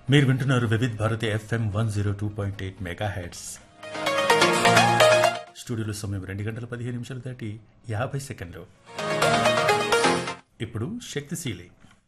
మీరు వింటున్నారు Vividh Bharati F M one zero two point eight megahertz స్టూడియోలో సమయం రెండు గంటల పదిహేను నిమిషాలు దాటి యాభై సెకండ్లు ఇప్పుడు శక్తిశీలి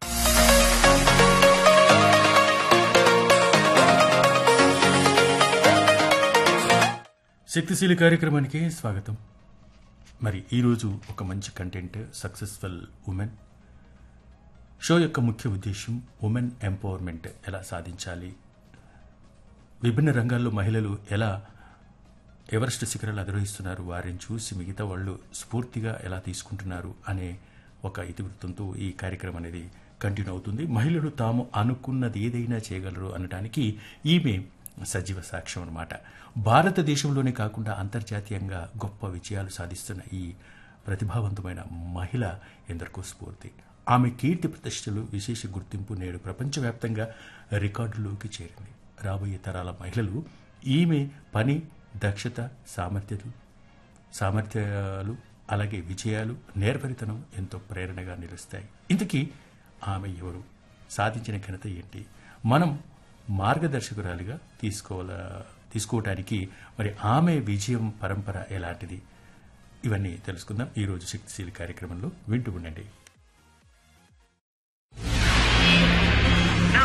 శక్తిశీలి కార్యక్రమానికి స్వాగతం మరి ఈరోజు ఒక మంచి కంటెంట్ సక్సెస్ఫుల్ ఉమెన్ షో యొక్క ముఖ్య ఉద్దేశం ఉమెన్ ఎంపవర్మెంట్ ఎలా సాధించాలి విభిన్న రంగాల్లో మహిళలు ఎలా ఎవరెస్ట్ శిఖరాలు అధిరోహిస్తున్నారు వారిని చూసి మిగతా వాళ్ళు స్ఫూర్తిగా ఎలా తీసుకుంటున్నారు అనే ఒక ఇతివృత్తంతో ఈ కార్యక్రమం అనేది కంటిన్యూ అవుతుంది మహిళలు తాము అనుకున్నది ఏదైనా చేయగలరు అనడానికి ఈమె సజీవ సాక్ష్యం అన్నమాట భారతదేశంలోనే కాకుండా అంతర్జాతీయంగా గొప్ప విజయాలు సాధిస్తున్న ఈ ప్రతిభావంతమైన మహిళ ఎందరికో స్ఫూర్తి ఆమె కీర్తి ప్రతిష్టలు విశేష గుర్తింపు నేడు ప్రపంచవ్యాప్తంగా రికార్డులోకి చేరింది రాబోయే తరాల మహిళలు ఈమె పని దక్షత సామర్థ్యత సామర్థ్యాలు అలాగే విజయాలు నేర్పరితనం ఎంతో ప్రేరణగా నిలుస్తాయి ఇంతకీ ఆమె ఎవరు సాధించిన ఘనత ఏంటి మనం మార్గదర్శకురాలిగా తీసుకోవాల తీసుకోవటానికి మరి ఆమె విజయం పరంపర ఎలాంటిది ఇవన్నీ తెలుసుకుందాం ఈరోజు శక్తిశీలి కార్యక్రమంలో వింటూ ఉండండి